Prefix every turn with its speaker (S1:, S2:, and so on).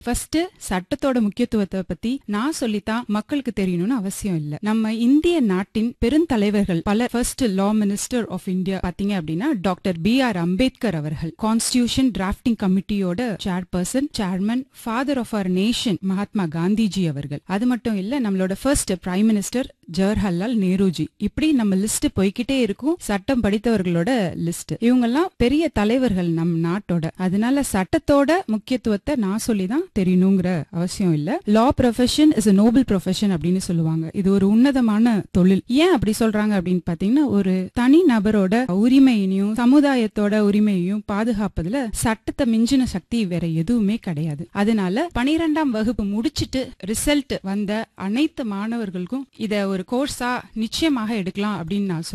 S1: first சட்டத்தோட முக்கியத்துவத்தை பத்தி நான் சொல்லித்தான் மக்களுக்கு தெரியணும்னு அவசியம் இல்ல நம்ம இந்திய நாட்டின் பெருந்தலைவர்கள் பல first law minister of India பாத்தீங்க அப்படின்னா டாக்டர் பி ஆர் அம்பேத்கர் அவர்கள் கான்ஸ்டியூஷன் டிராஃப்டிங் கமிட்டியோட சேர்பர்சன் சேர்மன் ஃபாதர் ஆஃப் அவர் நேஷன் மகாத்மா காந்திஜி அவர்கள் அது மட்டும் இல்ல நம்மளோட first prime minister Jawaharlal Nehruji இப்படி நம்ம லிஸ்ட் போய்கிட்டே இருக்கும் சட்டம் படித்தவர்களோட லிஸ்ட் இவங்கெல்லாம் பெரிய தலைவர்கள் நம் நாட்டோட அதனால சட்டத்தோட முக்கியத்துவத்தை நான் சொல்லிதான் தெரியணுங்கிற அவசியம் இல்ல law profession is a noble profession அப்படின்னு சொல்லுவாங்க இது ஒரு உன்னதமான தொழில் ஏன் அப்படி சொல்றாங்க அப்படின்னு பாத்தீங்கன்னா ஒரு தனி நபரோட உரிமையினையும் சமுதாயத்தோட உரிமையையும் பாதுகாப்பதுல சட்டத்தை மிஞ்சின சக்தி வேற எதுவுமே கிடையாது அதனால பனிரெண்டாம் வகுப்பு முடிச்சிட்டு ரிசல்ட் வந்த அனைத்து மாணவர்களுக்கும் இத ஒரு கோர்ஸா நிச்சயமாக எடுக்கலாம் அப்படின்னு நான் சொல்றேன்